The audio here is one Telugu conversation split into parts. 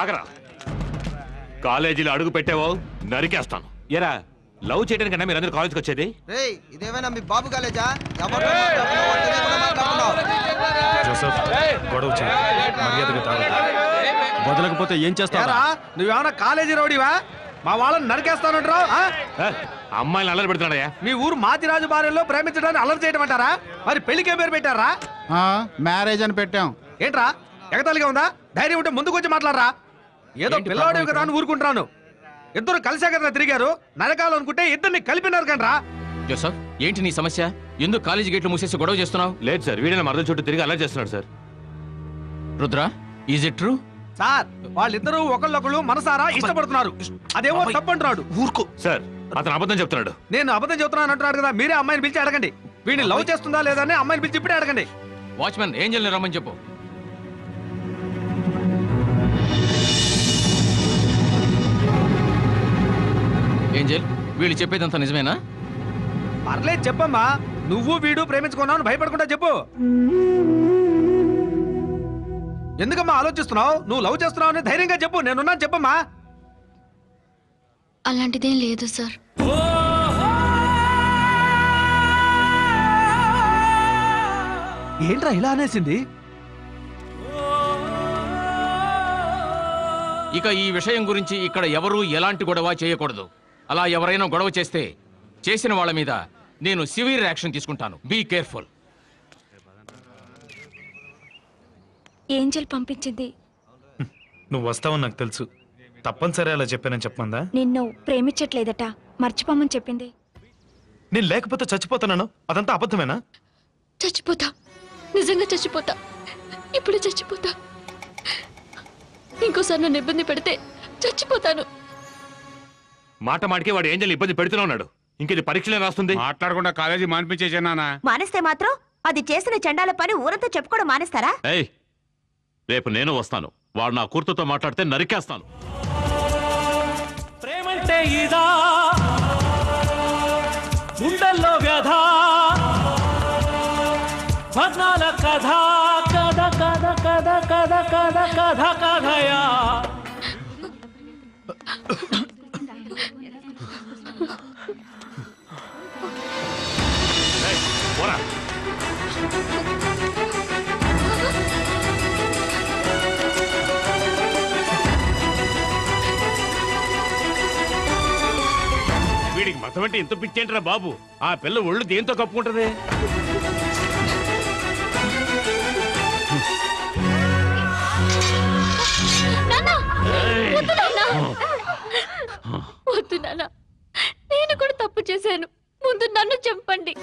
ఆగరా కాలేజీలో అడుగు పెట్టావో నరికేస్తాను ఎరా లవ్ చేయడానికన్నా మీరు అందరూ కాలేజ్కి వచ్చేది రేయ్ ఇదేమైనా మీ బాబు కాలేజా ఎవరితో మాట్లాడుతున్నావు? వాడు తెలియకుండా మాట్లాడుతున్నావు. జోసఫ్ గొడవ చేయి మర్యాదగా తాగు వదలకపోతే ఏం చేస్తారా ఏరా నువ్వేమన్నా కాలేజీ రౌడీవా మా వాళ్ళని నరికేస్తానంటారు ఏ, అమ్మాయిని అల్లరి పెడుతున్నాడయ్యా మీ ఊరు మాతిరాజు భార్యలో ప్రేమించడానికి అల్లరి చేయడం అంటారా మరి పెళ్లికి ఏం పేరు పెట్టారా మ్యారేజ్ అని పెట్టాం ఏంట్రా ఎగతాళిగా ఉందా ధైర్యం ఉంటే ముందుకు వచ్చి మాట్లాడరా ఏదో పిల్లవాడు కదా అని ఊరుకుంటున్నాను ఇద్దరు కలిసే కదా తిరిగారు నరకాలు అనుకుంటే ఇద్దరిని కలిపినారు కండ్రా జోసఫ్ ఏంటి నీ సమస్య ఎందుకు కాలేజీ గేట్లు మూసేసి గొడవ చేస్తున్నావు లేదు సార్ వీడిన మరద చుట్టూ తిరిగి అల్లరి చేస్తున్నాడు sir Rudra is it true sir వాళ్ళిద్దరూ ఒకళ్ళొకళ్ళు మనసారా ఇష్టపడుతున్నారు అదేమో తప్పంటున్నాడు ఊరుకో సార్ అతను అబద్ధం చెప్తున్నాడు నేను అబద్ధం చెబుతున్నాను అంటున్నాడు కదా మీరే అమ్మాయిని పిలిచి అడగండి వీడిని లవ్ చేస్తుందా లేదా అని అమ్మాయిని పిలిచి ఇప్పుడే అడగండి వాచ్మెన్ ఏంజల్ని రమ్మని చెప్పు ఏంజల్ వీళ్ళు చెప్పేదంతా నిజమేనా పర్లేదు చెప్పమ్మా నువ్వు వీడు ప్రేమించుకున్నావు భయపడకుండా చెప్పు ఎందుకమ్మా ఆలోచిస్తున్నావు నువ్వు లవ్ చేస్తున్నావు అని ధైర్యంగా చెప్పు నేనున్నాను చెప్పమ్మా అలాంటిదేం లేదు సార్ ఏంట్రా ఇలా అనేసింది ఇక ఈ విషయం గురించి ఇక్కడ ఎవరూ ఎలాంటి గొడవ చేయకూడదు అలా ఎవరైనా గొడవ చేస్తే చేసిన వాళ్ళ మీద నేను సివియర్ యాక్షన్ తీసుకుంటాను బీ కేర్ఫుల్ ఏంజల్ పంపించింది నువ్వు వస్తావని నాకు తెలుసు తప్పనిసరి అలా చెప్పానని చెప్పమందా నిన్ను ప్రేమించట్లేదట మర్చిపోమని చెప్పింది నేను లేకపోతే చచ్చిపోతున్నాను అదంతా అబద్ధమేనా చచ్చిపోతా నిజంగా చచ్చిపోతా ఇప్పుడు చచ్చిపోతా ఇంకోసారి నన్ను ఇబ్బంది పెడితే చచ్చిపోతాను మాట మాటికి వాడు ఏంజల్ ఇబ్బంది పెడుతూనే ఉన్నాడు ఇంకేది పరీక్షలే రాస్తుంది మాట్లాడకుండా కాలేజీ మానిపించేసానా మానేస్తే మాత్రం అది చేసిన చండాల పని ఊరంతా చెప్పుకోవడం మానేస్తారా ఏయ్ రేపు నేను వస్తాను వాడు నా కూతురుతో మాట్లాడితే నరికేస్తాను ప్రేమంటే ఇదా గుండెల్లో వ్యధ వర్ణాల కథ కథ కథ కథ కథ కథ కథ కథయా ఏయ్, పోరా వీడికి మతం అంటే ఎంత పిచ్చేంటరా బాబు ఆ పిల్ల ఒళ్ళు దేంతో కప్పుకుంటది నాన్నా! వద్దు నాన్నా! వద్దు నాన్న నేను కూడా తప్పు చేశాను ముందు నన్ను చంపండి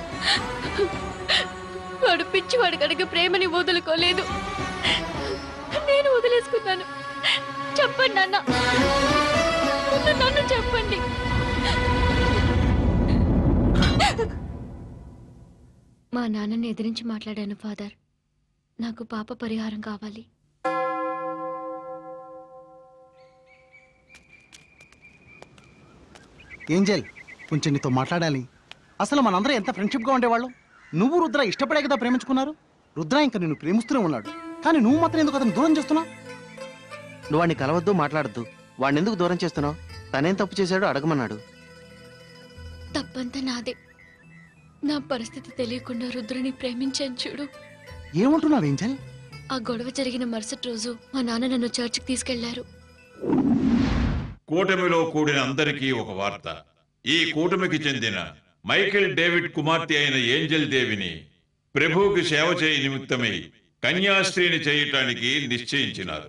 వాడు పిచ్చివాడు కనుక ప్రేమని వదులుకోలేదు నేను వదిలేసుకున్నాను చెప్పండి నాన్న ముందు నన్ను చెప్పండి మా నాన్నని ఎదిరించి మాట్లాడాను ఫాదర్ నాకు పాప పరిహారం కావాలి ఏంజల్ కొంచెం నీతో మాట్లాడాలి అసలు మనందరం ఎంత ఫ్రెండ్షిప్గా ఉండేవాళ్ళం నువ్వు రుద్ర ఇష్టపడే కదా ప్రేమించుకున్నారు రుద్ర ఇంకా నిన్ను ప్రేమిస్తూనే ఉన్నాడు కానీ నువ్వు మాత్రం ఎందుకు అతను దూరం చేస్తున్నావు నువ్వు వాడిని కలవద్దు మాట్లాడద్దు వాడిని ఎందుకు దూరం చేస్తున్నావు తనేం తప్పు చేశాడో అడగమన్నాడు తప్పంతా నాదే నా పరిస్థితి తెలియకుండా రుద్రుని ప్రేమించాను చూడు ఏమంటున్నావు ఏంజల్ ఆ గొడవ జరిగిన మరుసటి రోజు మా నాన్న నన్ను చర్చికి తీసుకెళ్లారు కూటమిలో కూడిన అందరికీ ఒక వార్త ఈ కూటమికి చెందిన మైకేల్ డేవిడ్ కుమార్తె అయిన ఏంజల్ దేవిని ప్రభువుకి సేవ చేయ నిమిత్తమై కన్యాశ్రీని చేయటానికి నిశ్చయించినారు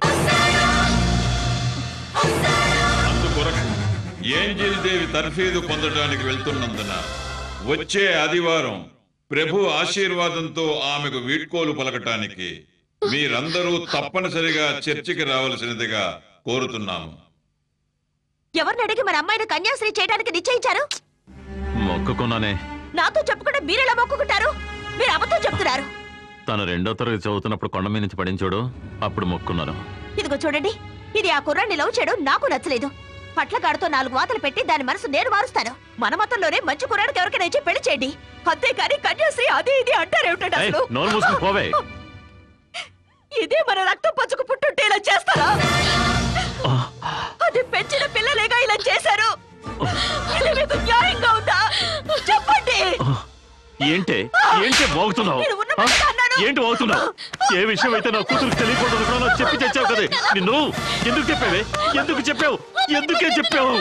అందుకొరకు ఏంజల్ దేవి తర్ఫీదు పొందడానికి వెళ్తున్నందున వచ్చే ఆదివారం ప్రభు ఆశీర్వాదంతో ఆమెకు వీడ్కోలు పలకటానికి మీరందరూ తప్పనిసరిగా చర్చికి రావలసినదిగా కోరుతున్నాము ఎవరిని అడిగి మన అమ్మాయిని కన్యాశ్రీ చేయడానికి నిశ్చయించారు మొక్కుకున్నానే నాతో చెప్పకుండా మీరెలా మొక్కుకుంటారు మీరు అబద్ధం చెప్తున్నారు తను రెండో తరగతి చదువుతున్నప్పుడు కొండ మీద నుంచి పడించోడు అప్పుడు మొక్కున్నాను ఇదిగో చూడండి ఇది ఆ కుర్రాన్ని లవ్ చేయడం నాకు నచ్చలేదు పట్లగాడితో నాలుగు వాతలు పెట్టి దాని మనసు నేను మారుస్తాను మన మతంలోనే మంచి కుర్రాడికి ఎవరికైనా ఇచ్చి పెళ్లి చేయండి అంతేకాని కన్యాశ్రీ అది ఇది అంటారేమిటండి ఏయ్, అసలు నోరు మూసుకుని పోవే ఇదే మన రక్తం పంచుకు పుట్టుంటే ఇలా చేస్తారా అది పెంచిన పిల్లలేగా ఇలా చేశారు ఇది మీకు న్యాయంగా ఉందా చెప్పండి ఏంటే ఏంటి వాగుతున్నావు నేను ఉన్న ఆ? మాట అన్నాను. ఏంటి వాగుతున్నావు ఏ విషయం అయితే నా కూతురు తెలియకూడదు అనుకున్నానో చెప్పి తెచ్చావు కదే నిన్ను ఎందుకు చెప్పావే ఎందుకు చెప్పావు ఎందుకే చెప్పావు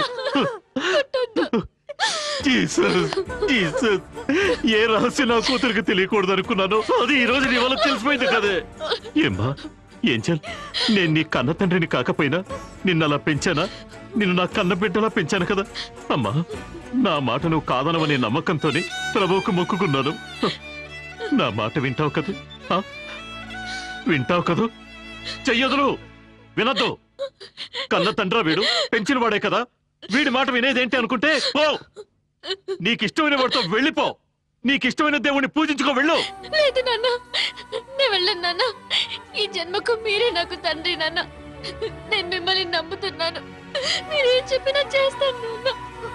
జీసస్ జీసస్ ఏ రహస్యం నా కూతురికి తెలియకూడదు అనుకున్నాను అది ఈ రోజు నీ వల్ల తెలిసిపోయింది కదే ఏమ్మా ఏం చల్ నేను నీ కన్న తండ్రిని కాకపోయినా నిన్ను అలా పెంచానా నిన్ను నా కన్న బిడ్డలా పెంచాను కదా అమ్మా నా మాట నువ్వు కాదనవనే నమ్మకంతోనే ప్రభువుకు మొక్కుకున్నాను నా మాట వింటావు కదా ఆ? వింటావు కదా చెయ్యదులు వినద్దు కన్న తండ్రా వీడు పెంచిన వాడే కదా వీడి మాట వినేదేంటి అనుకుంటే ఓ నీకిష్టమైన వాడితో వెళ్ళిపో నీకిష్టమైన దేవుణ్ణి పూజించుకో వెళ్ళు లేదు నాన్న నేను వెళ్ళను నాన్న ఈ జన్మకు మీరే నాకు తండ్రి నాన్న నేను మిమ్మల్ని నమ్ముతున్నాను మీరేం చెప్పినా చేస్తాను నాన్న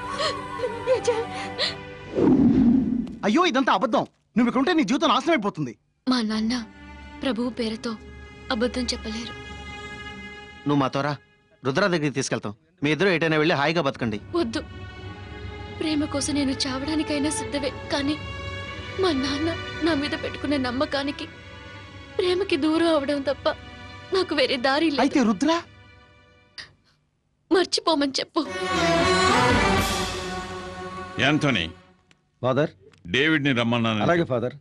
అయ్యో ఇదంతా అబద్ధం నువ్వు ఇక్కడ ఉంటే నీ జీవితం నాశనం అయిపోతుంది మా నాన్న ప్రభువు పేరుతో అబద్ధం చెప్పలేరు నువ్వు మా తోరా రుద్ర దగ్గరికి తీసుకెళ్తాం మీ ఇద్దరు ఎటైనా వెళ్ళి హాయిగా బతకండి వద్దు ప్రేమ కోసం నేను చావడానికైనా సిద్ధవే కానీ మా నాన్న నా మీద పెట్టుకున్న నమ్మకానికి ప్రేమకి దూరం అవడం తప్ప నాకు వేరే దారి లేదు అయితే రుద్ర మర్చిపోమని చెప్పు యాంథోనీ ఫాదర్ డేవిడ్ ని రమ్మన్నాను అలాగే ఫాదర్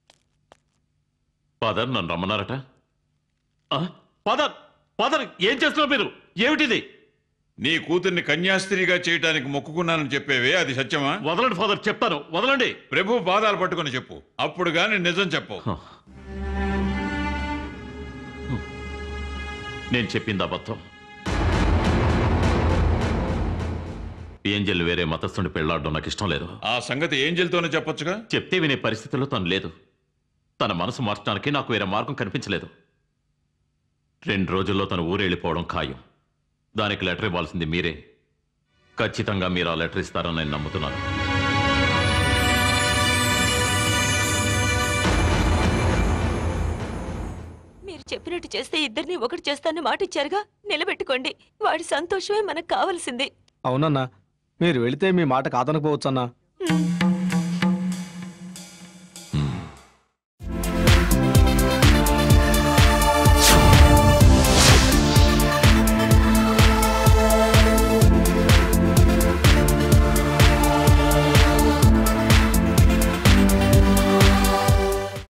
ఫాదర్ నన్ను రమ్మన్నారట ఆ? ఫాదర్ ఫాదర్ ఏం చేస్తున్నారు మీరు ఏమిటిది నీ కూతుర్ని కన్యాస్త్రీగా చేయటానికి మొక్కుకున్నానని చెప్పేవే అది సత్యమా వదలండి ఫాదర్ చెప్తాను వదలండి ప్రభు పాదాలు పట్టుకొని చెప్పు అప్పుడు గాని నిజం చెప్పు నేను చెప్పింది అబద్ధం ఏంజల్ వేరే మతస్థుని పెళ్లాడడం నాకు ఇష్టం లేదు ఆ సంగతి ఏంజల్తోనే చెప్పొచ్చుగా చెప్తే వినే పరిస్థితుల్లో తను లేదు తన మనసు మార్చడానికి నాకు వేరే మార్గం కనిపించలేదు రెండు రోజుల్లో తను ఊరెళ్ళిపోవడం ఖాయం దానికి లెటర్ ఇవ్వాల్సింది మీరే ఖచ్చితంగా మీరు ఆ లెటర్ ఇస్తారని నేను నమ్ముతున్నాను మీరు చెప్పినట్టు చేస్తే ఇద్దరిని ఒకటి చేస్తానని మాట ఇచ్చారుగా నిలబెట్టుకోండి వాడి సంతోషమే మనకు కావాల్సింది అవునన్నా మీరు వెళితే మీ మాట కాదనకపోవచ్చు అన్నా హ్మ్.